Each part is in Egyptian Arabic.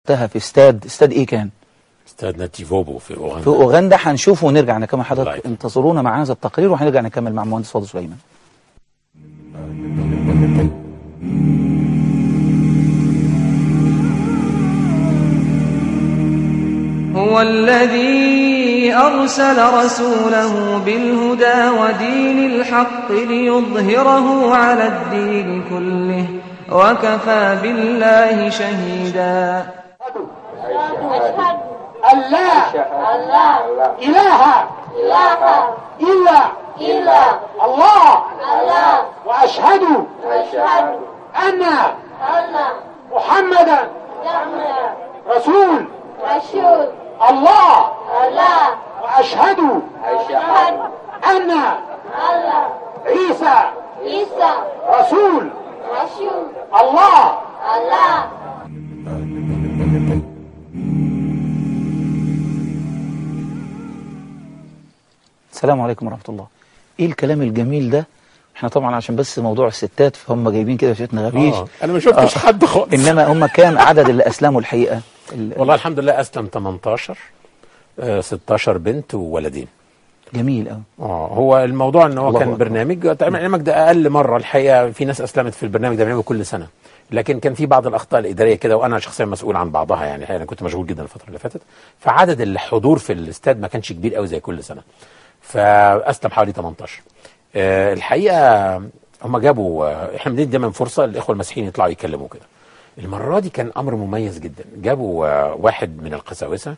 شفتها في استاد استاد ايه كان استاد ناتيفوبو في اوغندا في اوغندا هنشوفه ونرجع نكمل حضرتك لايف. انتظرونا مع هذا التقرير وهنرجع نكمل مع المهندس فاضل سليمان هو الذي أرسل رسوله بالهدى ودين الحق ليظهره على الدين كله وكفى بالله شهيدا أشهد أن لا إله إلا إلا الله وأشهد أن محمدا رسول الله وأشهد أن عيسى رسول الله السلام عليكم ورحمة الله ايه الكلام الجميل ده احنا طبعا عشان بس موضوع الستات فهم جايبين كده شيتنا غبيش آه. انا ما شفتش حد خالص انما هم كام عدد اللي اسلموا الحقيقة ال- والله الحمد لله اسلم 18 آه، 16 بنت وولدين جميل قوي اه هو الموضوع ان هو الله كان أكبر. برنامج طبعا البرنامج ده اقل مره الحقيقه في ناس اسلمت في البرنامج ده بنعمله كل سنه لكن كان في بعض الاخطاء الاداريه كده وانا شخصيا مسؤول عن بعضها يعني الحقيقه انا كنت مشغول جدا الفتره اللي فاتت فعدد الحضور في الاستاد ما كانش كبير قوي زي كل سنه فاسلم حوالي 18 آه الحقيقه هم جابوا آه، احنا بندي دايما فرصه للاخوه المسيحيين يطلعوا يتكلموا كده المره دي كان امر مميز جدا جابوا آه، واحد من القساوسه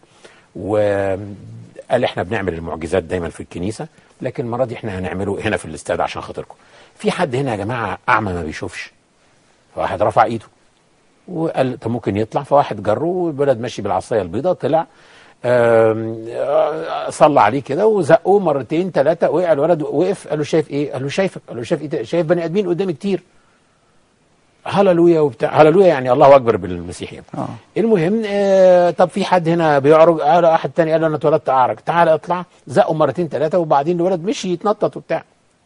وقال احنا بنعمل المعجزات دايما في الكنيسه لكن المره دي احنا هنعمله هنا في الاستاد عشان خاطركم في حد هنا يا جماعه اعمى ما بيشوفش فواحد رفع ايده وقال طب ممكن يطلع فواحد جره والولد ماشي بالعصايه البيضاء طلع آم، آه، صلى عليه كده وزقوه مرتين ثلاثه وقع الولد وقف قال له شايف ايه؟ قال له شايفك قال له شايف ايه شايف بني ادمين قدامي كتير هللويا وبتاع هللويا يعني الله اكبر بالمسيحيه اه المهم آه طب في حد هنا بيعرج قال واحد تاني قال له انا اتولدت اعرج تعال اطلع زقوا مرتين ثلاثه وبعدين الولد مشي يتنطط وبتاع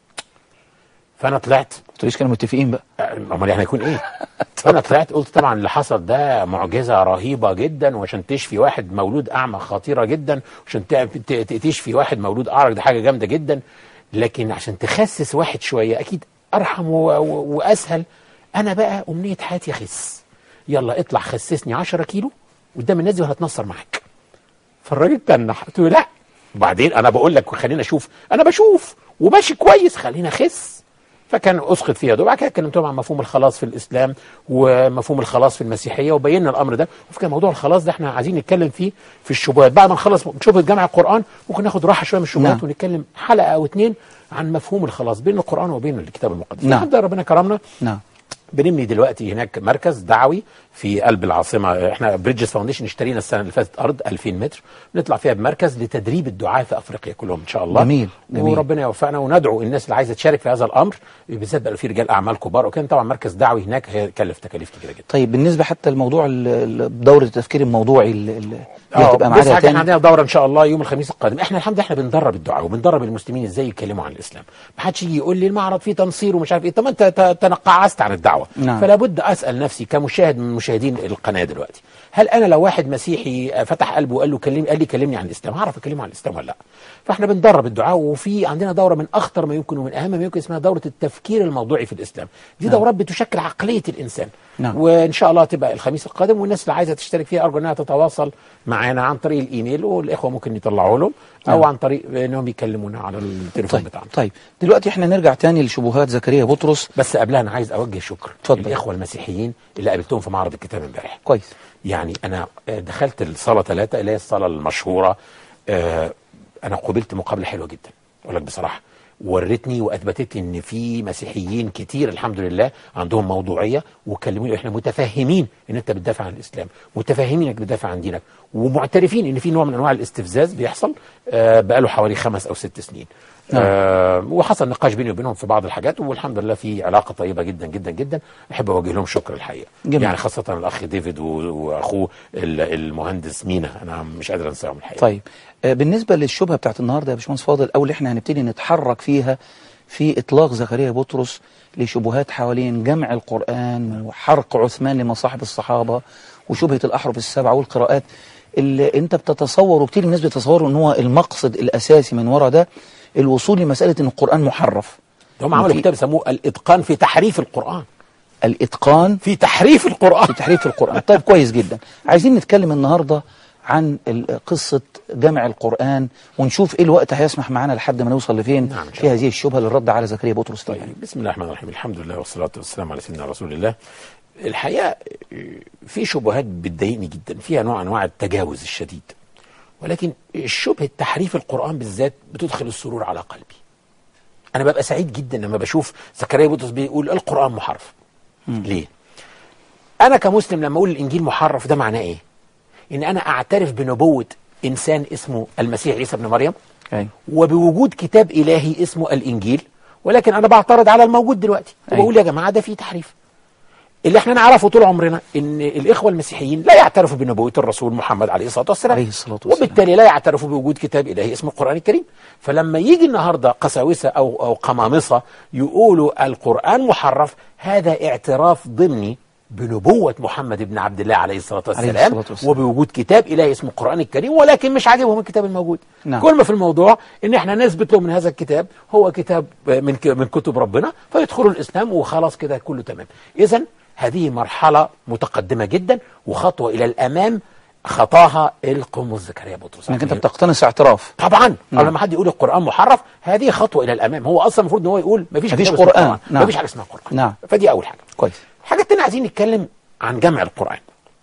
فانا طلعت قلت ليش كانوا متفقين بقى آه، امال يعني هيكون ايه؟ فانا طلعت قلت طبعا اللي حصل ده معجزه رهيبه جدا وعشان تشفي واحد مولود اعمى خطيره جدا وعشان تع- ت- ت- تشفي واحد مولود اعرج ده حاجه جامده جدا لكن عشان تخسس واحد شويه اكيد ارحم و- و- واسهل انا بقى امنيه حياتي اخس يلا اطلع خسسني 10 كيلو قدام الناس دي وهتنصر معاك فالراجل تنح قلت له لا وبعدين انا بقول لك خلينا اشوف انا بشوف وماشي كويس خلينا اخس فكان اسقط فيها دول بعد كده كلمتهم عن مفهوم الخلاص في الاسلام ومفهوم الخلاص في المسيحيه وبينا الامر ده وفي موضوع الخلاص ده احنا عايزين نتكلم فيه في الشبهات بعد ما نخلص شبهه جمع القران ممكن ناخد راحه شويه من الشبهات نعم. ونتكلم حلقه او اتنين عن مفهوم الخلاص بين القران وبين الكتاب المقدس نعم. الحمد لله ربنا كرمنا نعم بنبني دلوقتي هناك مركز دعوي في قلب العاصمه احنا بريدجز فاونديشن اشترينا السنه اللي فاتت ارض 2000 متر نطلع فيها بمركز لتدريب الدعاة في افريقيا كلهم ان شاء الله جميل، جميل. وربنا يوفقنا وندعو الناس اللي عايزه تشارك في هذا الامر بالذات بقى في رجال اعمال كبار وكان طبعا مركز دعوي هناك هيكلف تكاليف كبيره جدا طيب بالنسبة حتى لموضوع ال- ال- دورة التفكير الموضوعي ال- ال- اللي اه هتبقى بس معانا حاجه احنا تاني عندنا دوره ان شاء الله يوم الخميس القادم احنا الحمد لله احنا بندرب الدعاء وبندرب المسلمين ازاي يتكلموا عن الاسلام ما حدش يجي يقول لي المعرض فيه تنصير ومش عارف ايه طب ما انت ت- تنقعست عن الدعوه نعم. فلا بد اسال نفسي كمشاهد من مشاهدين القناه دلوقتي هل انا لو واحد مسيحي فتح قلبه وقال له كلمني قال لي كلمني عن الاسلام هعرف اكلمه عن الاسلام ولا لا فاحنا بندرب الدعاء وفي عندنا دوره من اخطر ما يمكن ومن اهم ما يمكن اسمها دوره التفكير الموضوعي في الاسلام دي دورات بتشكل عقليه الانسان نعم. وان شاء الله تبقى الخميس القادم والناس اللي عايزه تشترك فيها ارجو انها تتواصل معانا عن طريق الايميل والاخوه ممكن يطلعوا لهم او نعم. عن طريق انهم يكلمونا على التليفون طيب بتاعنا طيب دلوقتي احنا نرجع تاني لشبهات زكريا بطرس بس قبلها انا عايز اوجه شكر اتفضل. للاخوه المسيحيين اللي قابلتهم في معرض الكتاب امبارح كويس يعني انا آه، دخلت الصاله ثلاثه اللي هي الصاله المشهوره آه، انا قبلت مقابله حلوه جدا اقول لك بصراحه ورتني واثبتت لي ان في مسيحيين كتير الحمد لله عندهم موضوعيه وكلموني احنا متفهمين ان انت بتدافع عن الاسلام متفهمين انك بتدافع عن دينك ومعترفين ان في نوع من انواع الاستفزاز بيحصل آه، بقاله حوالي خمس او ست سنين نعم. آه وحصل نقاش بيني وبينهم في بعض الحاجات والحمد لله في علاقه طيبه جدا جدا جدا احب اوجه لهم شكر الحقيقه جميل. يعني خاصه الاخ ديفيد و- واخوه ال- المهندس مينا انا مش قادر انساهم الحقيقه طيب آه، بالنسبة للشبهة بتاعت النهاردة يا باشمهندس فاضل أو اللي احنا هنبتدي نتحرك فيها في إطلاق زكريا بطرس لشبهات حوالين جمع القرآن وحرق عثمان لمصاحب الصحابة وشبهة الأحرف السبعة والقراءات اللي أنت بتتصور وكتير الناس بيتصوروا أن هو المقصد الأساسي من وراء ده الوصول لمسألة أن القرآن محرف هم عملوا وفي- كتاب يسموه الاتقان في تحريف القران الإتقان في تحريف القران في تحريف القرآن طيب كويس جدا عايزين نتكلم النهاردة عن ال- قصة جمع القرآن ونشوف إيه الوقت هيسمح معانا لحد ما نوصل لفين نعم، إن شاء في هذه الشبهة للرد على زكريا بطرس طيب طيب. بسم الله الرحمن الرحيم الحمد لله والصلاة والسلام على سيدنا رسول الله الحقيقة آه، في شبهات بتضايقني جدا فيها نوع أنواع التجاوز الشديد ولكن شبهة تحريف القرآن بالذات بتدخل السرور على قلبي أنا ببقى سعيد جدا لما بشوف زكريا بطرس بيقول القرآن محرف ليه؟ أنا كمسلم لما أقول الإنجيل محرف ده معناه إيه؟ إن أنا أعترف بنبوة إنسان اسمه المسيح عيسى ابن مريم أيوة. وبوجود كتاب إلهي اسمه الإنجيل ولكن أنا بعترض على الموجود دلوقتي أيوة. وبقول يا جماعة ده فيه تحريف اللي احنا نعرفه طول عمرنا ان الاخوه المسيحيين لا يعترفوا بنبوه الرسول محمد عليه الصلاه والسلام عليه الصلاة والسلام. وبالتالي لا يعترفوا بوجود كتاب الهي اسمه القران الكريم فلما يجي النهارده قساوسه او او قمامصه يقولوا القران محرف هذا اعتراف ضمني بنبوة محمد بن عبد الله عليه الصلاة عليه والسلام الصلاة والسلام. وبوجود كتاب إلهي اسمه القرآن الكريم ولكن مش عاجبهم الكتاب الموجود نعم. كل ما في الموضوع ان احنا نثبت لهم من هذا الكتاب هو كتاب من ك- من كتب ربنا فيدخلوا الاسلام وخلاص كده كله تمام اذا هذه مرحله متقدمه جدا وخطوه الى الامام خطاها القمص زكريا بطرس انك انت بتقتنص اعتراف طبعا نعم. لما حد يقول القران محرف هذه خطوه الى الامام هو اصلا المفروض ان هو يقول مفيش مفيش كتاب اسمه قرآن. القرآن. نعم. مفيش حاجه اسمها قران نعم. فدي اول حاجه كويس الحاجه الثانيه عايزين نتكلم عن جمع القران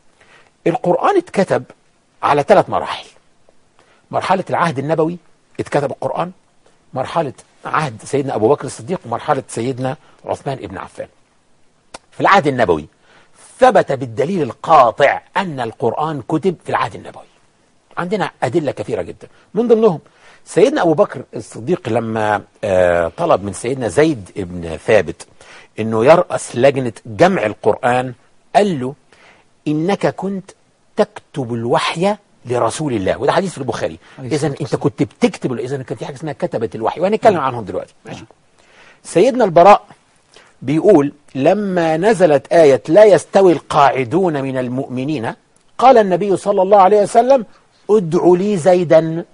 القران اتكتب على ثلاث مراحل مرحله العهد النبوي اتكتب القران مرحله عهد سيدنا ابو بكر الصديق ومرحله سيدنا عثمان بن عفان في العهد النبوي ثبت بالدليل القاطع ان القران كتب في العهد النبوي عندنا أدلة كثيرة جدا من ضمنهم سيدنا أبو بكر الصديق لما آه، طلب من سيدنا زيد بن ثابت أنه يرأس لجنة جمع القرآن قال له إنك كنت تكتب الوحي لرسول الله وده حديث في البخاري عليه إذا الصلاة أنت كنت بتكتب إذا كان في حاجة اسمها كتبة الوحي وهنتكلم عنهم دلوقتي ماشي سيدنا البراء بيقول لما نزلت آية لا يستوي القاعدون من المؤمنين قال النبي صلى الله عليه وسلم ادع لي زيدا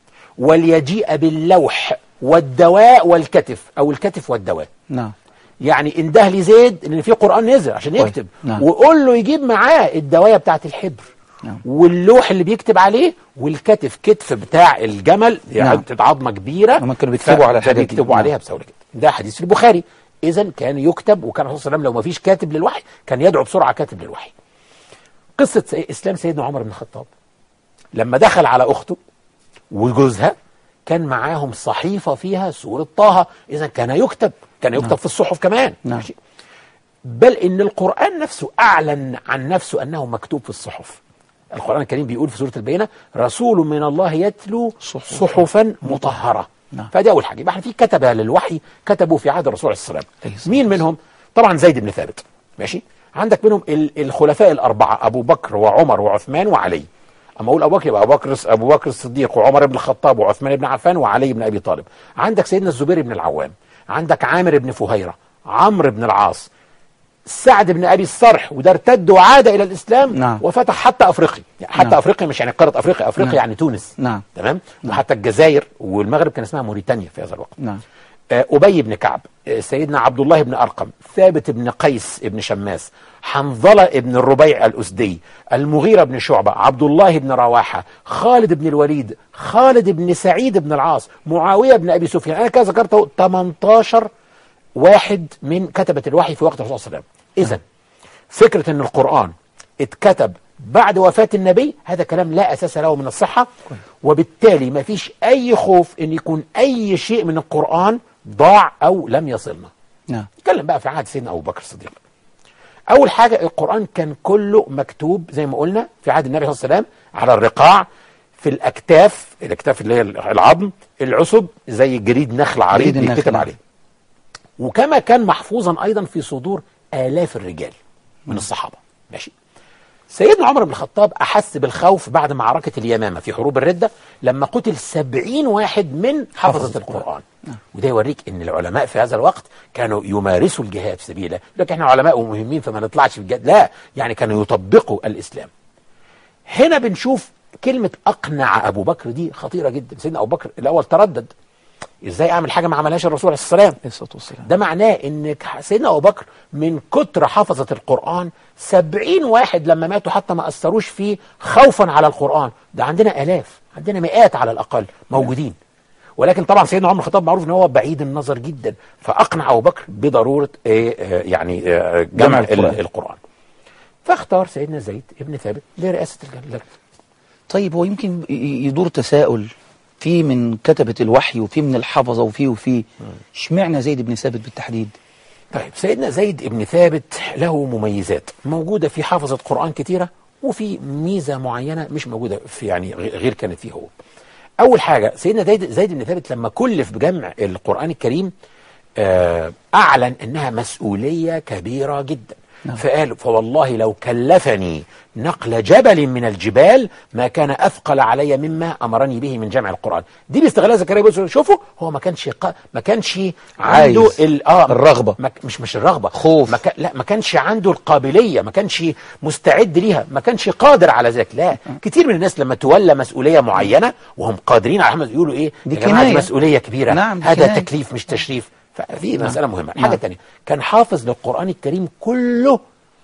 وليجيء باللوح والدواء والكتف أو الكتف والدواء نعم يعني انده لي زيد ان في قرآن نزل عشان طيب. يكتب نعم. وقول له يجيب معاه الدوايه بتاعت الحبر نعم. واللوح اللي بيكتب عليه والكتف كتف بتاع الجمل يعني نعم. نعم. عظمه كبيره هما كانوا بيكتبوا على الحاجات دي. بيكتبوا نعم. عليها بسهوله جدا ده حديث في البخاري اذا كان يكتب وكان الرسول صلى الله عليه وسلم لو ما فيش كاتب للوحي كان يدعو بسرعه كاتب للوحي قصه سي- اسلام سيدنا عمر بن الخطاب لما دخل على اخته وجوزها كان معاهم صحيفه فيها سوره طه اذا كان يكتب كان يكتب نعم. في الصحف كمان نعم. ماشي بل ان القران نفسه اعلن عن نفسه انه مكتوب في الصحف القران الكريم بيقول في سوره البينه رسول من الله يتلو صحف. صحفا مطهره نعم. فدي اول حاجه يبقى احنا في كتبه للوحي كتبوا في عهد الرسول عليه الصلاه عليه والسلام الصلاة مين منهم طبعا زيد بن ثابت ماشي عندك منهم ال- الخلفاء الاربعه ابو بكر وعمر وعثمان وعلي اما اقول ابو بكر يبقى ابو بكر ابو بكر الصديق وعمر بن الخطاب وعثمان بن عفان وعلي بن ابي طالب عندك سيدنا الزبير بن العوام عندك عامر بن فهيره عمرو بن العاص سعد بن ابي الصرح وده ارتد وعاد الى الاسلام نعم. وفتح حتى افريقيا يعني حتى نعم. افريقيا مش يعني قاره افريقيا افريقيا نعم. يعني تونس نعم. تمام وحتى الجزائر والمغرب كان اسمها موريتانيا في هذا الوقت نعم آه، أبي بن كعب آه، سيدنا عبد الله بن أرقم ثابت بن قيس بن شماس حنظلة بن الربيع الأسدي المغيرة بن شعبة عبد الله بن رواحة خالد بن الوليد خالد بن سعيد بن العاص معاوية بن أبي سفيان أنا كده ذكرته 18 واحد من كتبة الوحي في وقت الرسول صلى الله عليه وسلم إذا فكرة أن القرآن اتكتب بعد وفاة النبي هذا كلام لا أساس له من الصحة وبالتالي ما فيش أي خوف أن يكون أي شيء من القرآن ضاع أو لم يصلنا نعم نتكلم بقى في عهد سيدنا أبو بكر الصديق أول حاجة القرآن كان كله مكتوب زي ما قلنا في عهد النبي صلى الله عليه وسلم على الرقاع في الأكتاف الأكتاف اللي هي العظم العصب زي جريد نخل عريض جريد النخل، بيتكتب نعم. عليه وكما كان محفوظا ايضا في صدور الاف الرجال من الصحابه ماشي سيدنا عمر بن الخطاب أحس بالخوف بعد معركة اليمامة في حروب الردة لما قتل سبعين واحد من حفظة القرآن وده يوريك ان العلماء في هذا الوقت كانوا يمارسوا الجهاد في سبيل الله لكن احنا علماء ومهمين فما نطلعش في الجهاد لا يعني كانوا يطبقوا الاسلام هنا بنشوف كلمة أقنع أبو بكر دي خطيرة جدا سيدنا أبو بكر الأول تردد إزاي أعمل حاجة ما عملهاش الرسول عليه الصلاة والسلام عليه الصلاة والسلام ده معناه ان ك- سيدنا ابو بكر من كتر حفظة القرآن سبعين واحد لما ماتوا حتى ما أثروش فيه خوفا على القرآن ده عندنا آلاف عندنا مئات على الأقل موجودين ولكن طبعا سيدنا عمر الخطاب معروف ان هو بعيد النظر جدا فاقنع ابو بكر بضروره إيه آه، يعني آه، جمع, جمع القرآن. القرآن. القران فاختار سيدنا زيد ابن ثابت لرئاسه اللجنه طيب هو يمكن ي- يدور تساؤل في من كتبة الوحي وفي من الحفظة وفي وفي اشمعنى زيد بن ثابت بالتحديد طيب سيدنا زيد ابن ثابت له مميزات موجودة في حافظة قرآن كتيرة وفي ميزة معينة مش موجودة في يعني غ- غير كانت فيه هو أول حاجة سيدنا زيد, زيد بن ثابت لما كلف بجمع القرآن الكريم آه، أعلن أنها مسؤولية كبيرة جدا فقال فوالله لو كلفني نقل جبل من الجبال ما كان أثقل علي مما أمرني به من جمع القرآن دي باستغلال زكريا بص شوفوا هو ما كانش قا... ما كانش عنده عايز. ال... آه الرغبة. ما... مش مش الرغبة خوف. ما ك... لا ما كانش عنده القابلية ما كانش مستعد ليها ما كانش قادر على ذلك لا كتير من الناس لما تولى مسؤولية معينة وهم قادرين على عمل يقولوا ايه دي يا جماعة دي كناية. مسؤولية كبيرة نعم، دي هذا كناية. تكليف مش تشريف ففي مسألة مهمة نعم. حاجة تانية كان حافظ للقرآن الكريم كله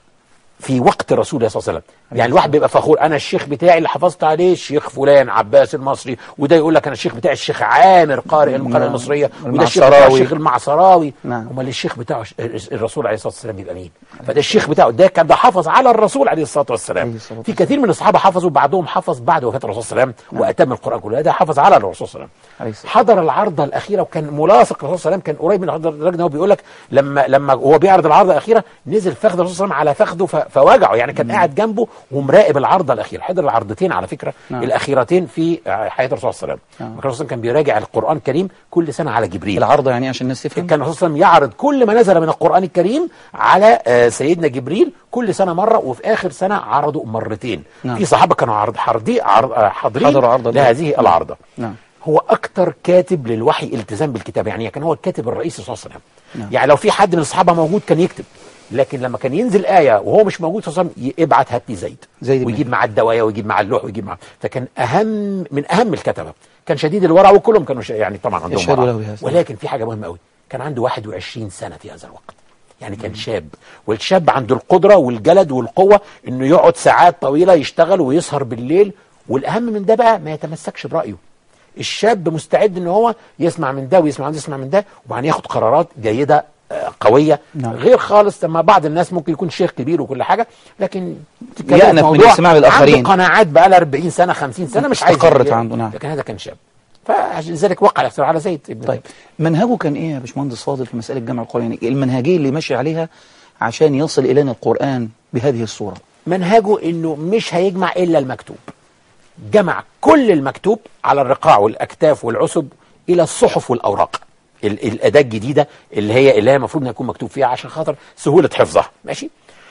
في وقت الرسول صلى الله عليه وسلم يعني الواحد بيبقى فخور انا الشيخ بتاعي اللي حفظت عليه الشيخ فلان عباس المصري وده يقول لك انا الشيخ بتاعي الشيخ عامر قارئ القارئ نعم. المصريه وده الشيخ بتاعه المعصراوي. الشيخ المعصراوي نعم. امال الشيخ بتاعه ش- الرسول عليه الصلاه والسلام يبقى مين فده الشيخ بتاعه ده كان ده حفظ على الرسول عليه الصلاه والسلام عليه الصلاة في كثير من الصحابه حفظوا بعضهم حفظ بعد وفاه الرسول صلى الله عليه وسلم واتم القران كله ده حفظ على الرسول صلى الله عليه عليه الصلاة وسلم حضر العرضه الاخيره وكان ملاصق للرسول صلى الله عليه وسلم كان قريب من حضر لدرجه إن هو بيقول لك لما لما هو بيعرض العرضه الاخيره نزل فخذ الرسول صلى الله عليه وسلم على فخذه ف- فوجعه يعني كان قاعد جنبه ومراقب العرضه الاخيره حضر العرضتين على فكره نعم. الاخيرتين في حياه الرسول صلى الله عليه وسلم نعم. الرسول صلى الله عليه وسلم كان بيراجع القران الكريم كل سنه على جبريل العرضة يعني عشان الناس تفهم كان الرسول صلى الله عليه وسلم يعرض كل ما نزل من القرآن الكريم على آه، سيدنا جبريل كل سنة مرة وفي آخر سنة عرضوا مرتين نعم. في صحابة كانوا عرض حرضي عرض آه، حاضرين حضروا عرضة لهذه العرضة نعم هو أكتر كاتب للوحي التزام بالكتاب يعني كان هو الكاتب الرئيسي صلى الله عليه وسلم نعم. يعني لو في حد من الصحابة موجود كان يكتب لكن لما كان ينزل آية وهو مش موجود صلى الله عليه وسلم ابعت هات لي زيد زيد بن ويجيب مع الدوايا ويجيب مع اللوح ويجيب مع فكان أهم من أهم الكتبة كان شديد الورع وكلهم كانوا ش- يعني طبعا عندهم يشهدوا ورع له بهذا. ولكن في حاجة مهمة قوي كان عنده 21 سنة في هذا الوقت يعني كان شاب والشاب عنده القدرة والجلد والقوة انه يقعد ساعات طويلة يشتغل ويسهر بالليل والاهم من ده بقى ما يتمسكش برأيه الشاب مستعد ان هو يسمع من ده ويسمع من ده يسمع من ده وبعدين ياخد قرارات جيدة آه، قوية نعم. غير خالص لما بعض الناس ممكن يكون شيخ كبير وكل حاجة لكن تتكلم يأنف في من موضوع الاستماع للآخرين. عنده قناعات بقى لها 40 سنة 50 سنة مش عايز استقرت يغير. عنده، نعم. لكن هذا كان شاب فلذلك وقع الاختراع على زيد ابن طيب منهجه كان ايه يا باشمهندس فاضل في مسألة جمع القرآن يعني المنهجية اللي ماشي عليها عشان يصل إلينا القرآن بهذه الصورة منهجه انه مش هيجمع الا المكتوب جمع كل المكتوب على الرقاع والاكتاف والعسب الى الصحف والاوراق ال- الاداه الجديده اللي هي اللي هي المفروض انها يكون مكتوب فيها عشان خاطر سهوله حفظها ماشي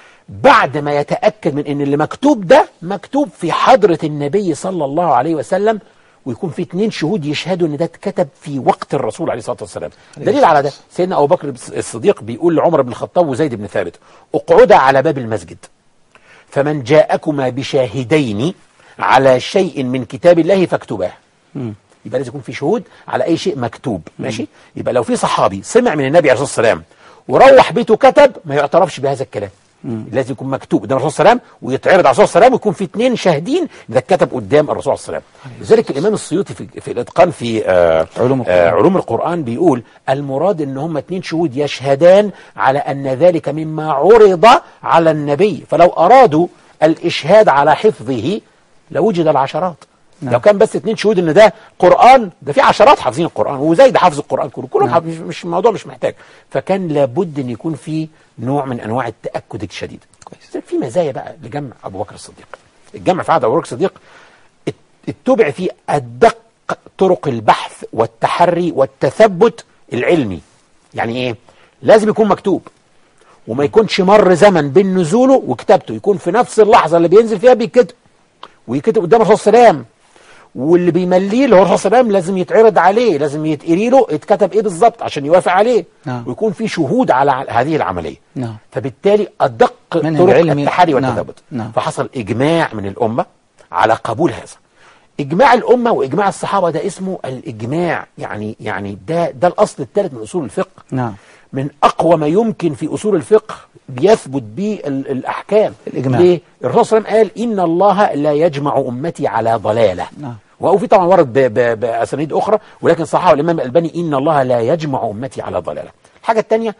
بعد ما يتاكد من ان اللي مكتوب ده مكتوب في حضره النبي صلى الله عليه وسلم ويكون في اتنين شهود يشهدوا ان ده اتكتب في وقت الرسول عليه الصلاه والسلام دليل على ده سيدنا ابو بكر الصديق بيقول لعمر بن الخطاب وزيد بن ثابت اقعدا على باب المسجد فمن جاءكما بشاهدين على شيء من كتاب الله فاكتباه يبقى لازم يكون في شهود على اي شيء مكتوب ماشي يبقى لو في صحابي سمع من النبي عليه الصلاه والسلام وروح بيته كتب ما يعترفش بهذا الكلام لازم يكون مكتوب قدام الرسول صلى الله عليه وسلم ويتعرض على الرسول صلى الله عليه وسلم ويكون في اثنين شاهدين ده اتكتب قدام الرسول صلى الله عليه وسلم لذلك الامام السيوطي في, في الاتقان في آه علوم القرآن. آه علوم القرآن بيقول المراد ان هم اتنين شهود يشهدان على ان ذلك مما عرض على النبي فلو ارادوا الاشهاد على حفظه لوجد العشرات نعم. لو كان بس اتنين شهود ان ده قرآن ده في عشرات حافظين القرآن وزيد حافظ القرآن كله كلهم حافظ- مش مش الموضوع مش محتاج فكان لابد ان يكون في نوع من انواع التأكد الشديد كويس في مزايا بقى لجمع ابو بكر الصديق الجمع في عهد ابو بكر الصديق ات- اتبع فيه ادق طرق البحث والتحري والتثبت العلمي يعني ايه لازم يكون مكتوب وما يكونش مر زمن بين نزوله وكتابته يكون في نفس اللحظه اللي بينزل فيها بيتكتب ويكتب قدام الرسول صلى الله عليه وسلم واللي بيمليه اللي هو الرسول صلى الله عليه وسلم لازم يتعرض عليه لازم يتقري له اتكتب ايه بالظبط عشان يوافق عليه نعم. ويكون في شهود على ع- هذه العمليه نعم. فبالتالي ادق منهج طرق علمي. التحري نعم. والتثبت نعم. فحصل اجماع من الامه على قبول هذا اجماع الامه واجماع الصحابه ده اسمه الاجماع يعني يعني ده ده الاصل الثالث من اصول الفقه نعم من اقوى ما يمكن في اصول الفقه بيثبت به ال- الاحكام الإجماع. ليه الرسول صلى الله عليه وسلم قال ان الله لا يجمع امتي على ضلاله نعم. وفي طبعا ورد ب- ب- باسانيد اخرى ولكن صححه الامام الالباني ان الله لا يجمع امتي على ضلاله الحاجه الثانيه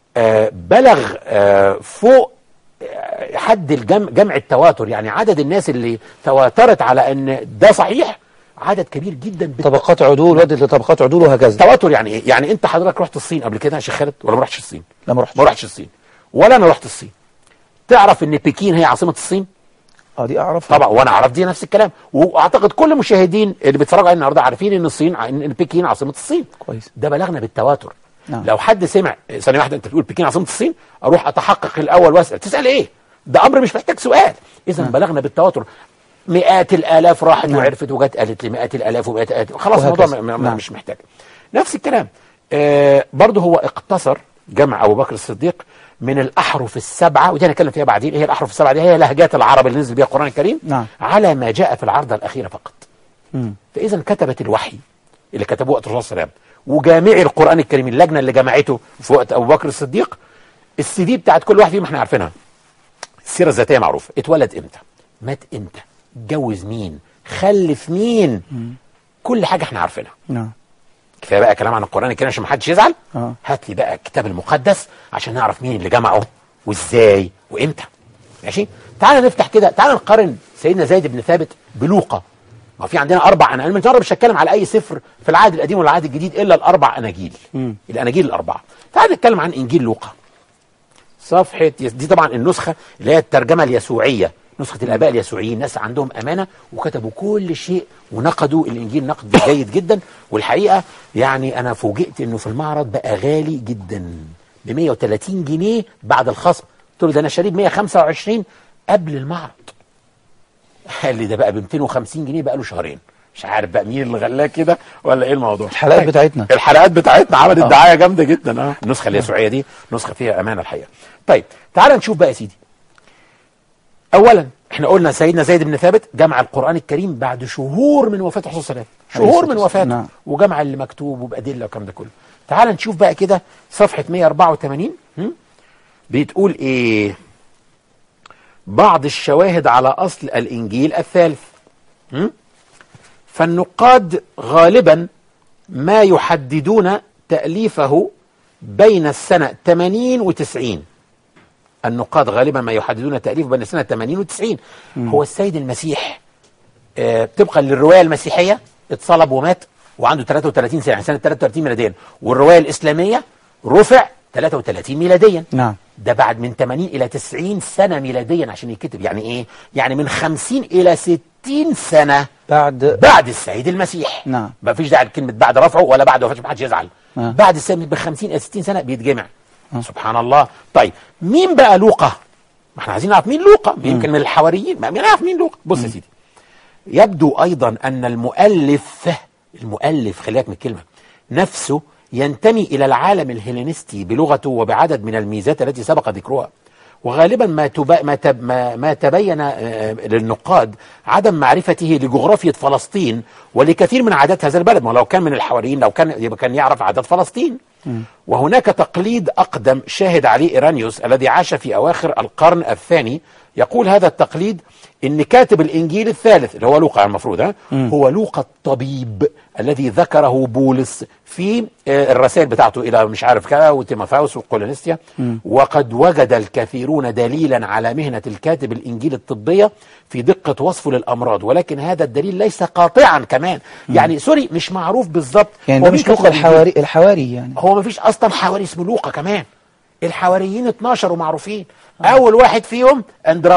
آه بلغ آه فوق آه، حد الجمع جمع التواتر يعني عدد الناس اللي تواترت على ان ده صحيح عدد كبير جدا بالت- طبقات عدول ودت لطبقات عدول وهكذا تواتر يعني ايه؟ يعني انت حضرتك رحت الصين قبل كده يا شيخ خالد ولا ما رحتش الصين؟ لا ما رحتش ما رحتش الصين ولا انا رحت الصين تعرف ان بكين هي عاصمه الصين؟ اه دي اعرفها طبعا وانا اعرف دي نفس الكلام واعتقد كل المشاهدين اللي بيتفرجوا علينا النهارده عارفين ان الصين ان بكين عاصمه الصين كويس ده بلغنا بالتواتر نعم. لو حد سمع ثانيه واحده انت بتقول بكين عاصمه الصين اروح اتحقق الاول واسال تسال ايه ده امر مش محتاج سؤال اذا بلغنا بالتواتر مئات الالاف راحت نعم. وعرفت وجت قالت لي مئات الالاف ومئات الآلاف خلاص وهكذا. الموضوع م- م- نعم. مش محتاج نفس الكلام آه برضه هو اقتصر جمع ابو بكر الصديق من الاحرف السبعه ودي هنتكلم فيها بعدين ايه الاحرف السبعه دي هي لهجات العرب اللي نزل بها القران الكريم نعم. على ما جاء في العرضه الاخيره فقط مم. فاذا كتبت الوحي اللي كتبوه وقت الرسول صلى الله عليه وسلم وجامعي القران الكريم اللجنه اللي جمعته في وقت ابو بكر الصديق السي دي بتاعت كل واحد فيهم احنا عارفينها السيره الذاتيه معروفه اتولد امتى مات امتى اتجوز مين خلف مين كل حاجه احنا عارفينها نعم كفايه بقى كلام عن القران الكريم عشان ما حدش يزعل آه. هات لي بقى الكتاب المقدس عشان نعرف مين اللي جمعه وازاي وامتى ماشي تعال نفتح كده تعال نقارن سيدنا زيد بن ثابت بلوقا ما في عندنا اربع انا من مش هتكلم على اي سفر في العهد القديم والعهد الجديد الا الاربع اناجيل مم. الاناجيل الاربعه تعال نتكلم عن انجيل لوقا صفحه دي طبعا النسخه اللي هي الترجمه اليسوعيه نسخه الاباء اليسوعيين ناس عندهم امانه وكتبوا كل شيء ونقدوا الانجيل نقد جيد جدا والحقيقه يعني انا فوجئت انه في المعرض بقى غالي جدا ب 130 جنيه بعد الخصم قلت له ده انا شاريه ب 125 قبل المعرض قال لي ده بقى ب 250 جنيه بقى له شهرين مش عارف بقى مين اللي غلاه كده ولا ايه الموضوع الحلقات بتاعتنا. الحلقات بتاعتنا عملت آه. دعايه جامده جدا اه النسخه اليسوعيه دي نسخه فيها امانه الحقيقه طيب تعال نشوف بقى يا سيدي اولا احنا قلنا سيدنا زيد بن ثابت جمع القران الكريم بعد شهور من وفاه الرسول صلى الله عليه وسلم شهور من الصلاة وفاته والسلام. وجمع اللي مكتوب وبادله والكلام ده كله تعال نشوف بقى كده صفحه 184 هم؟ بتقول ايه بعض الشواهد على اصل الانجيل الثالث هم؟ فالنقاد غالبا ما يحددون تأليفه بين السنة 80 و 90 النقاد غالبا ما يحددون تأليفه بين السنة 80 و 90 هو السيد المسيح آه، طبقا للرواية المسيحية اتصلب ومات وعنده 33 سنة يعني سنة 33 ميلاديا والرواية الإسلامية رفع 33 ميلاديا نعم ده بعد من 80 الى 90 سنه ميلاديا عشان يكتب يعني ايه يعني من 50 الى 60 سنه بعد بعد السيد المسيح نعم. ما فيش داعي لكلمه بعد رفعه ولا بعد وفاته ما حدش يزعل آه. بعد السنه ب 50 الى 60 سنه بيتجمع سبحان الله طيب مين بقى لوقا ما احنا عايزين نعرف مين لوقا يمكن من الحواريين ما مين يعرف مين لوقا بص يا سيدي يبدو ايضا ان المؤلف المؤلف خليك من الكلمه نفسه ينتمي الى العالم الهيلينستي بلغته وبعدد من الميزات التي سبق ذكرها وغالبا ما تب... ما, تب... ما... ما تبين آه، للنقاد عدم معرفته لجغرافيا فلسطين ولكثير من عادات هذا البلد ما لو كان من الحواريين لو كان يبقى كان يعرف عادات فلسطين وهناك تقليد اقدم شاهد عليه ايرانيوس الذي عاش في اواخر القرن الثاني يقول هذا التقليد ان كاتب الانجيل الثالث اللي هو لوقا المفروض ها هو لوقا الطبيب الذي ذكره بولس في آه، الرسائل بتاعته الى مش عارف كذا وتيموثاوس وقولونيستيا وقد وجد الكثيرون دليلا على مهنه الكاتب الانجيل الطبيه في دقه وصفه للامراض ولكن هذا الدليل ليس قاطعا كمان يعني سوري مش معروف بالظبط يعني هو ده مين مش لوقا كتب الإنجيل. الحواري الحواري يعني هو ما فيش اصلا حواري اسمه لوقا كمان الحواريين 12 ومعروفين اول واحد فيهم اندراوس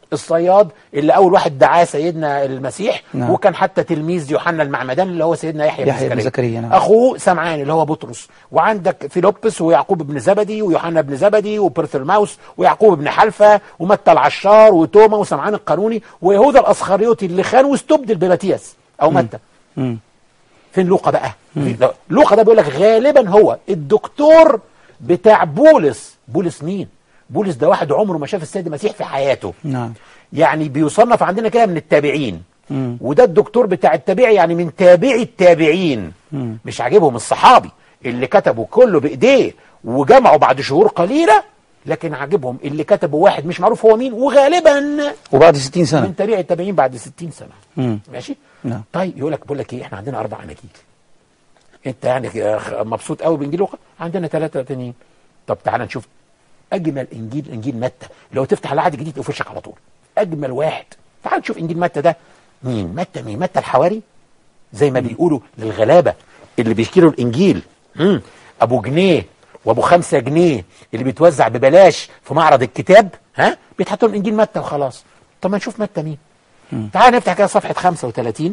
الصياد اللي اول واحد دعاه سيدنا المسيح نعم. وكان حتى تلميذ يوحنا المعمدان اللي هو سيدنا يحيى, يحيى بن زكريا، نعم. اخوه سمعان اللي هو بطرس وعندك فيلبس ويعقوب بن زبدي ويوحنا بن زبدي وبرثلماوس ويعقوب بن حلفه ومتى العشار وتوما وسمعان القانوني ويهوذا الاسخريوطي اللي خان واستبدل بماتياس او متى مم. فين لوقا بقى في- لا، لوقا ده بيقول لك غالبا هو الدكتور بتاع بولس بولس مين بولس ده واحد عمره ما شاف السيد المسيح في حياته نعم يعني بيصنف عندنا كده من التابعين مم. وده الدكتور بتاع التابعي يعني من تابعي التابعين مم. مش عاجبهم الصحابي اللي كتبوا كله بايديه وجمعوا بعد شهور قليله لكن عاجبهم اللي كتبوا واحد مش معروف هو مين وغالبا وبعد 60 سنة من تابعي التابعين بعد 60 سنه مم. ماشي نعم طيب يقول لك بقول لك ايه احنا عندنا اربع اناجيل انت يعني مبسوط قوي بانجيل لوقا عندنا ثلاثه تانيين طب تعالى نشوف اجمل انجيل انجيل متى لو تفتح العهد الجديد في وشك على طول اجمل واحد تعال نشوف انجيل متى ده مين متى مين متى الحواري زي ما بيقولوا للغلابه اللي بيشتروا الانجيل مم. ابو جنيه وابو خمسة جنيه اللي بيتوزع ببلاش في معرض الكتاب ها بيتحطوا لهم انجيل متى وخلاص طب ما نشوف متى مين تعال نفتح كده صفحه 35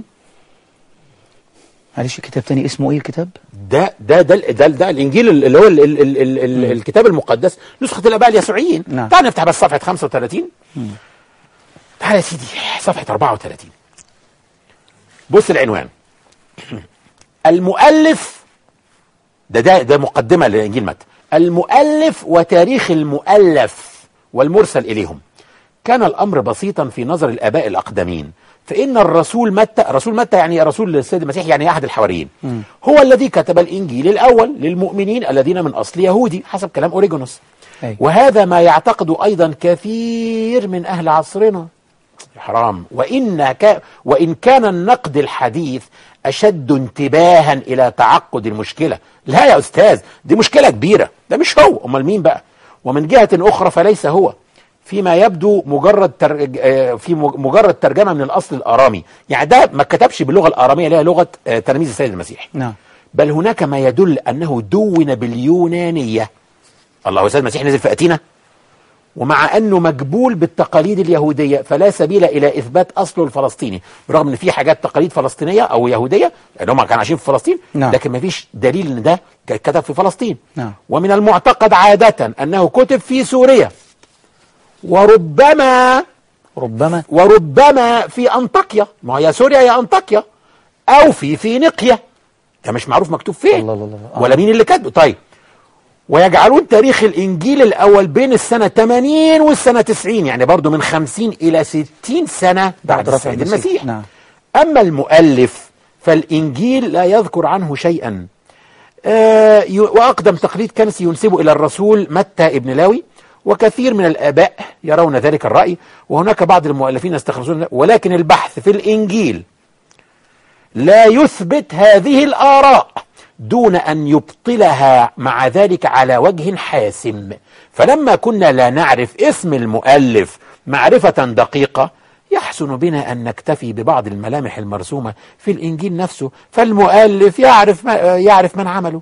معلش كتاب تاني اسمه ايه الكتاب؟ ده ده ده ده, ده الانجيل اللي هو ال ال ال ال ال الكتاب المقدس نسخه الاباء اليسوعيين نعم. تعال نفتح بس صفحه 35 تعال يا سيدي صفحه 34 بص العنوان المؤلف ده ده ده مقدمه لانجيل متى المؤلف وتاريخ المؤلف والمرسل اليهم كان الامر بسيطا في نظر الاباء الاقدمين فان الرسول متى رسول متى يعني رسول السيد المسيح يعني احد الحواريين هو الذي كتب الانجيل الاول للمؤمنين الذين من اصل يهودي حسب كلام اوريجونوس أي. وهذا ما يعتقد ايضا كثير من اهل عصرنا حرام وإن, ك... وإن كان النقد الحديث أشد انتباها إلى تعقد المشكلة لا يا أستاذ دي مشكلة كبيرة ده مش هو أمال مين بقى ومن جهة أخرى فليس هو فيما يبدو مجرد تر... آه، في مج- مجرد ترجمة من الأصل الآرامي يعني ده ما كتبش باللغة الآرامية اللي هي لغة آه، تلاميذ السيد المسيح نعم بل هناك ما يدل أنه دون باليونانية الله هو السيد المسيح نزل في أتينا ومع انه مجبول بالتقاليد اليهوديه فلا سبيل الى اثبات اصله الفلسطيني برغم ان في حاجات تقاليد فلسطينيه او يهوديه لان هم كانوا عايشين في فلسطين نعم. لكن ما فيش دليل ان ده ك- كتب في فلسطين نعم. ومن المعتقد عاده انه كتب في سوريا وربما ربما وربما في انطاكيا ما هي سوريا يا انطاكيا او في فينيقيا ده مش معروف مكتوب فين الله الله الله. آه. ولا مين اللي كاتبه طيب ويجعلون تاريخ الانجيل الاول بين السنه 80 والسنه 90 يعني برضو من 50 الى 60 سنه بعد, بعد رفع السيد المسيح. المسيح نعم. اما المؤلف فالانجيل لا يذكر عنه شيئا آه، ي- واقدم تقليد كنسي ينسبه الى الرسول متى ابن لاوي وكثير من الاباء يرون ذلك الراي وهناك بعض المؤلفين يستخلصون ولكن البحث في الانجيل لا يثبت هذه الاراء دون ان يبطلها مع ذلك على وجه حاسم فلما كنا لا نعرف اسم المؤلف معرفه دقيقه يحسن بنا ان نكتفي ببعض الملامح المرسومه في الانجيل نفسه فالمؤلف يعرف ما يعرف من عمله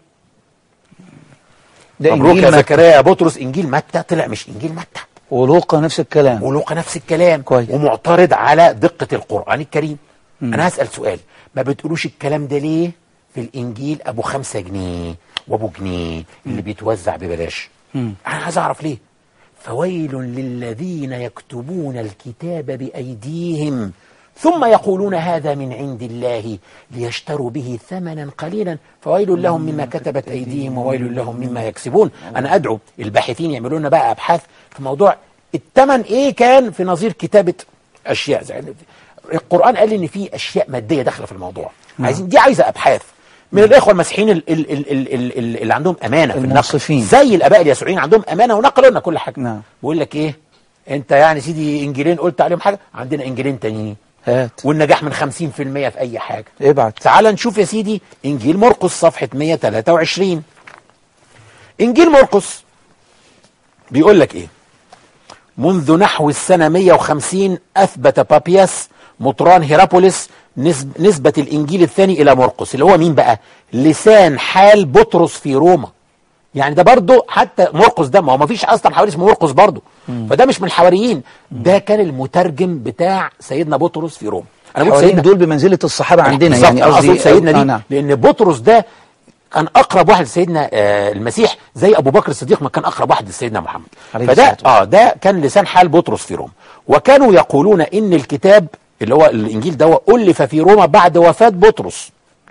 ده مبروك انجيل يا متى زكريا بطرس انجيل متى طلع مش انجيل متى ولوقا نفس الكلام ولوقا نفس الكلام كويس. ومعترض على دقة القرآن الكريم أنا هسأل سؤال ما بتقولوش الكلام ده ليه في الإنجيل أبو خمسة جنيه وأبو جنيه اللي بيتوزع ببلاش أنا عايز أعرف ليه فويل للذين يكتبون الكتاب بأيديهم ثم يقولون هذا من عند الله ليشتروا به ثمنا قليلا فويل لهم مما كتبت أيديهم وويل لهم مما يكسبون أنا أدعو الباحثين يعملوا لنا بقى أبحاث في موضوع الثمن إيه كان في نظير كتابة أشياء زي القرآن قال إن في أشياء مادية داخلة في الموضوع عايزين دي عايزة أبحاث من الإخوة المسيحيين ال- ال- ال- ال- ال- ال- اللي عندهم أمانة في النقل المنصفين. زي الآباء اليسوعيين عندهم أمانة ونقلوا لنا كل حاجة نعم. بيقول لك إيه أنت يعني سيدي إنجيلين قلت عليهم حاجة عندنا إنجيلين تانيين هات والنجاح من 50% في أي حاجة ابعت تعال نشوف يا سيدي إنجيل مرقس صفحة 123 إنجيل مرقس بيقول لك إيه منذ نحو السنة 150 أثبت بابياس مطران هيرابوليس نسب نسبة الإنجيل الثاني إلى مرقس اللي هو مين بقى لسان حال بطرس في روما يعني ده برضه حتى مرقس ده ما هو ما فيش اصلا حواري اسمه مرقس برضه فده مش من الحواريين ده كان المترجم بتاع سيدنا بطرس في روما انا قلت الحواريين سيدنا دول بمنزله الصحابه عندنا بالظبط، يعني أنا قصدي أقصد سيدنا دي آه نعم. لان بطرس ده كان اقرب واحد لسيدنا آه المسيح زي ابو بكر الصديق ما كان اقرب واحد لسيدنا محمد عليه فده الصلاة اه ده كان لسان حال بطرس في روما وكانوا يقولون ان الكتاب اللي هو الانجيل ده الف في روما بعد وفاه بطرس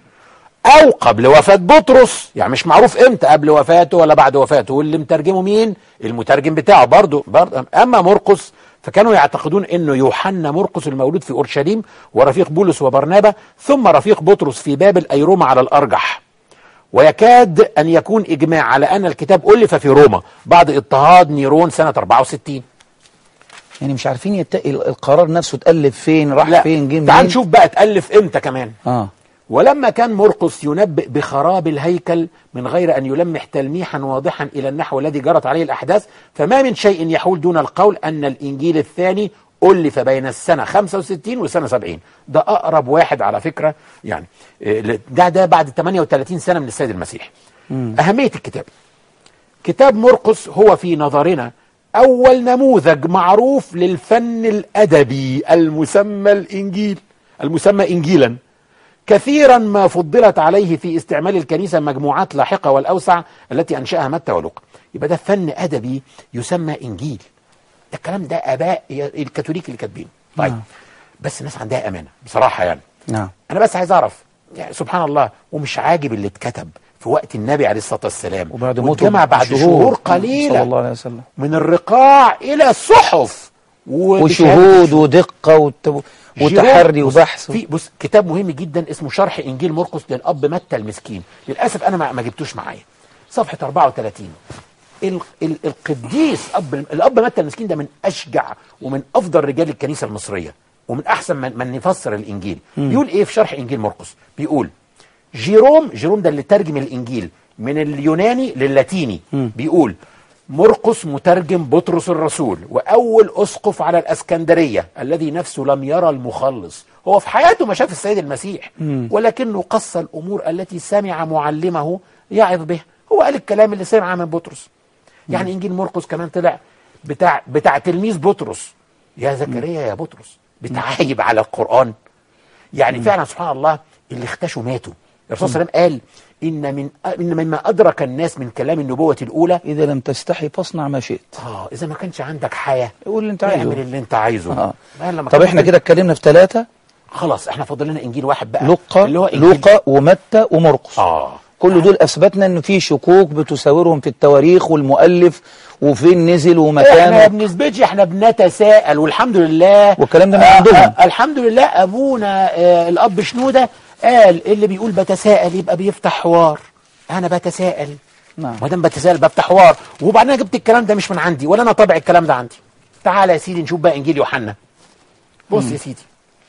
او قبل وفاه بطرس يعني مش معروف امتى قبل وفاته ولا بعد وفاته واللي مترجمه مين المترجم بتاعه برضه برضه اما مرقس فكانوا يعتقدون انه يوحنا مرقس المولود في اورشليم ورفيق بولس وبرنابا ثم رفيق بطرس في بابل اي روما على الارجح ويكاد ان يكون اجماع على ان الكتاب الف في روما بعد اضطهاد نيرون سنه 64 يعني مش عارفين يتقي القرار نفسه اتالف فين راح لا فين جه منين تعال نشوف بقى اتالف امتى كمان اه ولما كان مرقس ينبئ بخراب الهيكل من غير أن يلمح تلميحا واضحا إلى النحو الذي جرت عليه الأحداث فما من شيء يحول دون القول أن الإنجيل الثاني ألف بين السنة 65 والسنة 70 ده أقرب واحد على فكرة يعني إيه، ده ده بعد 38 سنة من السيد المسيح أهمية الكتاب كتاب مرقس هو في نظرنا أول نموذج معروف للفن الأدبي المسمى الإنجيل المسمى إنجيلا كثيرا ما فضلت عليه في استعمال الكنيسة مجموعات لاحقة والأوسع التي أنشأها متى ولوقا يبقى ده فن أدبي يسمى إنجيل ده الكلام ده آباء الكاثوليك اللي كاتبينه طيب نعم. بس الناس عندها أمانة بصراحة يعني نعم أنا بس عايز أعرف يعني سبحان الله ومش عاجب اللي اتكتب في وقت النبي عليه الصلاة والسلام وبعد موته والجمع بعد شهور, شهور قليلة صلى الله عليه وسلم من الرقاع إلى الصحف وشهود ودقه وت- وتحري جيرون- بص- وبحث في بص كتاب مهم جدا اسمه شرح انجيل مرقس للاب متى المسكين للاسف انا ما ما جبتوش معايا صفحه 34 ال ال القديس اب الاب متى المسكين ده من اشجع ومن افضل رجال الكنيسه المصريه ومن احسن من, من يفسر الانجيل بيقول ايه في شرح انجيل مرقس بيقول جيروم جيروم ده اللي ترجم الانجيل من اليوناني للاتيني بيقول مرقس مترجم بطرس الرسول واول اسقف على الاسكندريه الذي نفسه لم يرى المخلص هو في حياته ما شاف السيد المسيح ولكنه قص الامور التي سمع معلمه يعظ بها هو قال الكلام اللي سمعه من بطرس يعني انجيل مرقس كمان طلع بتاع بتاع تلميذ بطرس يا زكريا يا بطرس بتعايب على القران يعني فعلا سبحان الله اللي اختشوا ماتوا الرسول صلى الله عليه وسلم قال ان من ان مما ادرك الناس من كلام النبوه الاولى اذا لم تستحي فاصنع ما شئت اه اذا ما كانش عندك حياه قول اللي انت اعمل عايزه اللي انت عايزه آه. ما لما طب كان احنا ممكن- كده اتكلمنا في ثلاثه خلاص احنا فاضل لنا انجيل واحد بقى لوقا اللي هو إنجيل- لوقا ومتى ومرقس اه كل دول اثبتنا ان في شكوك بتساورهم في التواريخ والمؤلف وفين نزل احنا ما ومكانه بنثبتش احنا بنتساءل والحمد لله والكلام ده من آه، عندهم. آه الحمد لله ابونا آه الاب شنوده قال اللي بيقول بتساءل يبقى بيفتح حوار انا بتساءل نعم. ما دام بتساءل بفتح حوار وبعدين أنا جبت الكلام ده مش من عندي ولا انا طابع الكلام ده عندي تعالى يا سيدي نشوف بقى انجيل يوحنا بص يا سيدي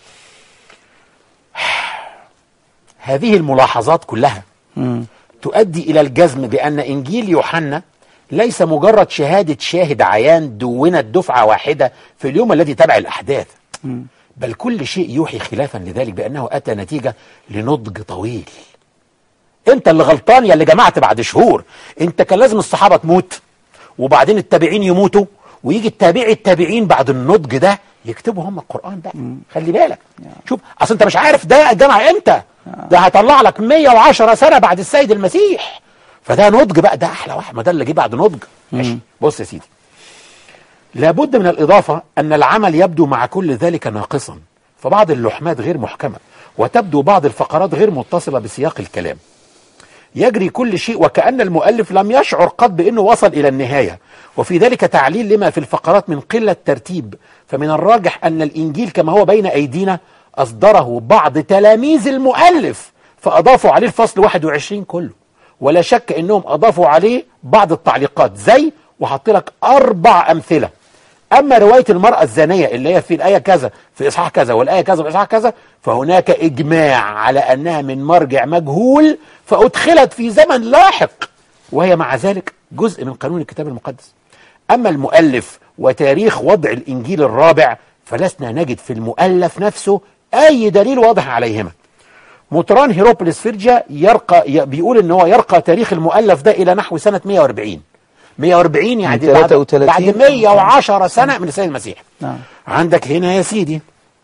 هذه الملاحظات كلها مم. تؤدي إلى الجزم بأن إنجيل يوحنا ليس مجرد شهادة شاهد عيان دونت دفعة واحدة في اليوم الذي تبع الأحداث بل كل شيء يوحي خلافا لذلك بأنه أتى نتيجة لنضج طويل انت اللي غلطان يا اللي جمعت بعد شهور انت كان لازم الصحابة تموت وبعدين التابعين يموتوا ويجي التابعي التابعين بعد النضج ده يكتبوا هم القرآن بقى خلي بالك شوف اصل انت مش عارف ده الجمع امتى ده هيطلع لك 110 سنة بعد السيد المسيح فده نضج بقى ده احلى واحد ما ده اللي جه بعد نضج ماشي بص يا سيدي لابد من الإضافة أن العمل يبدو مع كل ذلك ناقصا فبعض اللحمات غير محكمة وتبدو بعض الفقرات غير متصلة بسياق الكلام يجري كل شيء وكأن المؤلف لم يشعر قد بأنه وصل إلى النهاية وفي ذلك تعليل لما في الفقرات من قلة ترتيب فمن الراجح أن الإنجيل كما هو بين أيدينا أصدره بعض تلاميذ المؤلف فأضافوا عليه الفصل 21 كله ولا شك أنهم أضافوا عليه بعض التعليقات زي وحط لك أربع أمثلة أما رواية المرأة الزانية اللي هي في الآية كذا في إصحاح كذا والآية كذا في إصحاح كذا فهناك إجماع على أنها من مرجع مجهول فأدخلت في زمن لاحق وهي مع ذلك جزء من قانون الكتاب المقدس أما المؤلف وتاريخ وضع الإنجيل الرابع فلسنا نجد في المؤلف نفسه أي دليل واضح عليهما مطران هيروبوليس فرجة يرقى ي- بيقول ان هو يرقى تاريخ المؤلف ده الى نحو سنة 140 140 يعني من بعد 33 بعد 110 سنة من السيد المسيح نعم. عندك هنا يا سيدي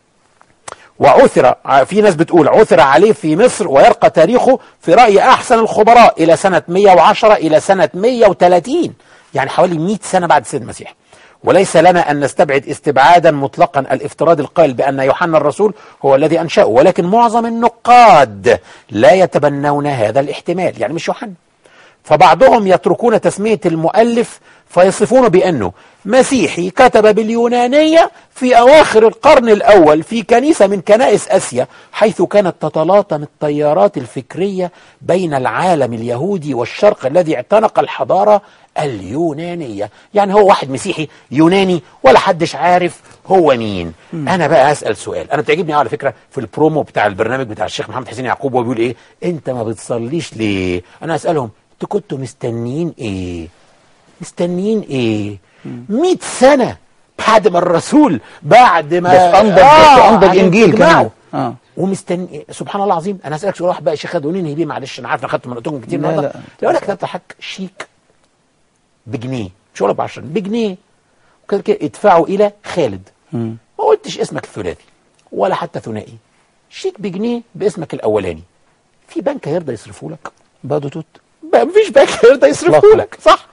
وعثر في ناس بتقول عثر عليه في مصر ويرقى تاريخه في رأي أحسن الخبراء إلى سنة 110 إلى سنة 130 يعني حوالي 100 سنة بعد السيد المسيح وليس لنا أن نستبعد استبعادا مطلقا الافتراض القائل بأن يوحنا الرسول هو الذي أنشأه ولكن معظم النقاد لا يتبنون هذا الاحتمال يعني مش يوحنا فبعضهم يتركون تسمية المؤلف فيصفونه بأنه مسيحي كتب باليونانية في أواخر القرن الأول في كنيسة من كنائس أسيا حيث كانت تتلاطم التيارات الفكرية بين العالم اليهودي والشرق الذي اعتنق الحضارة اليونانية يعني هو واحد مسيحي يوناني ولا حدش عارف هو مين انا بقى اسال سؤال انا بتعجبني أوي على فكره في البرومو بتاع البرنامج بتاع الشيخ محمد حسين يعقوب وهو بيقول ايه انت ما بتصليش ليه انا اسالهم انتوا كنتوا مستنيين ايه مستنيين ايه 100 سنه بعد ما الرسول بعد ما ده في أنضج- في أنضج إنجيل تجمعوا. كمان. آه. ومستني سبحان الله العظيم انا اسالك سؤال واحد بقى يا شيخ خدوني ليه معلش انا عارف انا خدت من وقتكم كتير لا، النهارده لا. لو انا كتبت حق شيك بجنيه مش ولا ب 10 بجنيه وكده كده ادفعوا الى خالد مم. ما قلتش اسمك الثلاثي ولا حتى ثنائي شيك بجنيه باسمك الاولاني في بنك هيرضى يصرفه لك بادو توت بقى مفيش بنك هيرضى يصرفه إطلاقاً. لك صح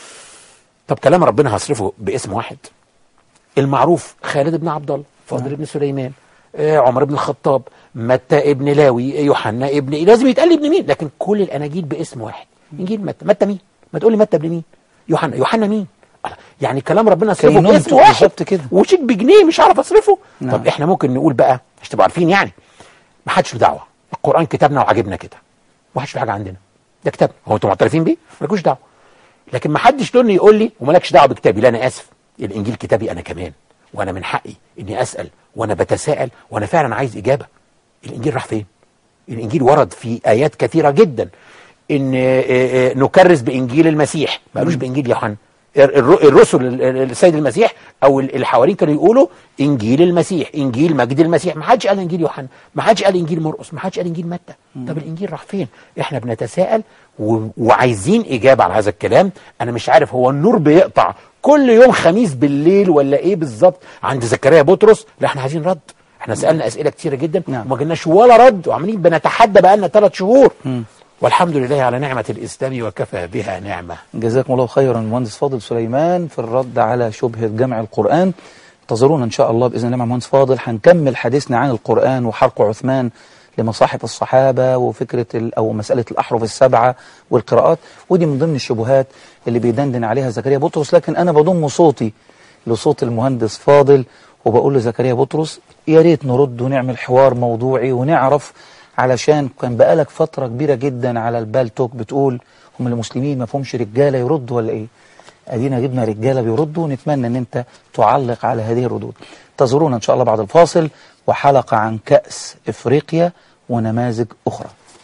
طب كلام ربنا هصرفه باسم واحد المعروف خالد بن عبد الله فاضل بن سليمان آه، عمر بن الخطاب متى ابن لاوي يوحنا ابن لازم يتقال لي ابن مين لكن كل الاناجيل باسم واحد انجيل متى متى مين ما تقول لي متى ابن مين يوحنا يوحنا مين الله. يعني كلام ربنا اصرفه كينونته باسم واحد بالظبط كده. وشيك بجنيه مش هعرف اصرفه نعم. طب احنا ممكن نقول بقى عشان تبقوا عارفين يعني ما حدش له دعوه القران كتابنا وعجبنا كده ما حدش له حاجه عندنا ده كتاب هو انتوا معترفين بيه مالكوش دعوه لكن ما حدش له انه يقول لي ومالكش دعوه بكتابي لا انا اسف الانجيل كتابي انا كمان وانا من حقي اني اسال وانا بتساءل وانا فعلا عايز اجابه الانجيل راح فين الانجيل ورد في ايات كثيره جدا ان آه، آه، نكرس بانجيل المسيح ما قالوش بانجيل يوحنا الر- الرسل ال- ال- السيد المسيح او ال- الحواريين كانوا يقولوا انجيل المسيح انجيل مجد المسيح ما حدش قال انجيل يوحنا ما حدش قال انجيل مرقس ما حدش قال انجيل متى طب الانجيل راح فين احنا بنتساءل و... وعايزين اجابه على هذا الكلام انا مش عارف هو النور بيقطع كل يوم خميس بالليل ولا ايه بالظبط عند زكريا بطرس لا احنا عايزين رد احنا سالنا اسئله كتيره جدا نعم. وما جالناش ولا رد وعمالين بنتحدى بقالنا ثلاث شهور والحمد لله على نعمه الاسلام وكفى بها نعمه جزاكم الله خيرا المهندس فاضل سليمان في الرد على شبهة جمع القرآن انتظرونا إن شاء الله بإذن الله مع المهندس فاضل هنكمل حديثنا عن القرآن وحرق عثمان لمصاحف الصحابة وفكرة ال- أو مسألة الأحرف السبعة والقراءات ودي من ضمن الشبهات اللي بيدندن عليها زكريا بطرس لكن أنا بضم صوتي لصوت المهندس فاضل وبقول لزكريا بطرس يا ريت نرد ونعمل حوار موضوعي ونعرف علشان كان بقالك فترة كبيرة جدا على البال توك بتقول هم المسلمين ما فهمش رجالة يردوا ولا ايه ادينا جبنا رجالة بيردوا ونتمنى ان انت تعلق على هذه الردود انتظرونا ان شاء الله بعد الفاصل وحلقة عن كأس افريقيا ونماذج اخرى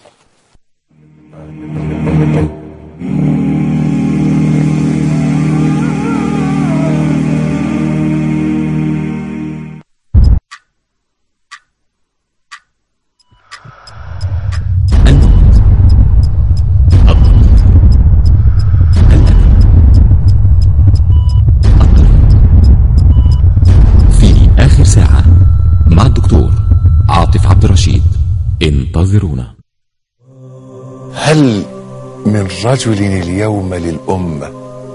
الموت الضمير الألم الطريق في آخر ساعة مع الدكتور عاطف عبد الرشيد انتظرونا هل من رجل اليوم للأمة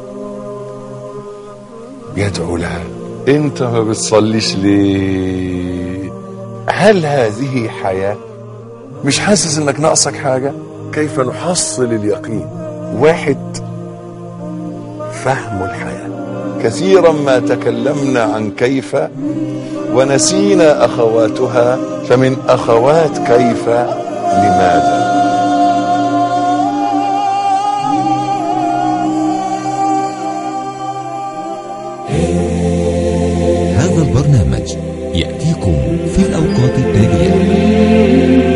يدعو لها انت ما بتصليش ليه هل هذه حياة مش حاسس انك ناقصك حاجة كيف نحصل اليقين واحد فهم الحياة كثيرا ما تكلمنا عن كيف ونسينا أخواتها فمن أخوات كيف لماذا هذا البرنامج يأتيكم في الأوقات التالية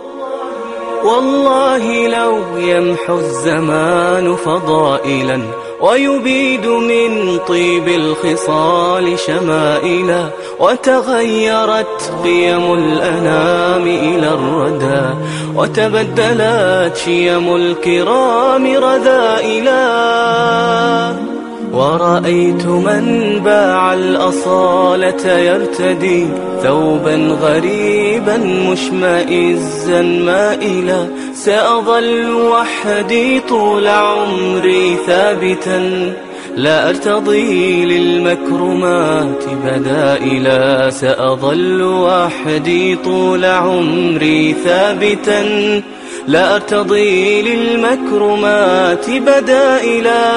والله لو يمحو الزمان فضائلا ويبيد من طيب الخصال شمائلا وتغيرت قيم الأنام إلى الردى وتبدلت شيم الكرام رذائلا ورأيت من باع الأصالة يرتدي ثوبا غريبا مشمئزا مائلا سأظل وحدي طول عمري ثابتا لا أرتضي للمكرمات بدائلا سأظل وحدي طول عمري ثابتا لا أرتضي للمكرمات بدائلا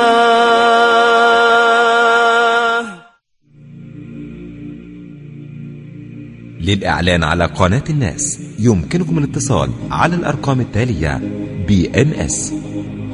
للإعلان على قناة الناس يمكنكم الاتصال على الأرقام التالية بي ام اس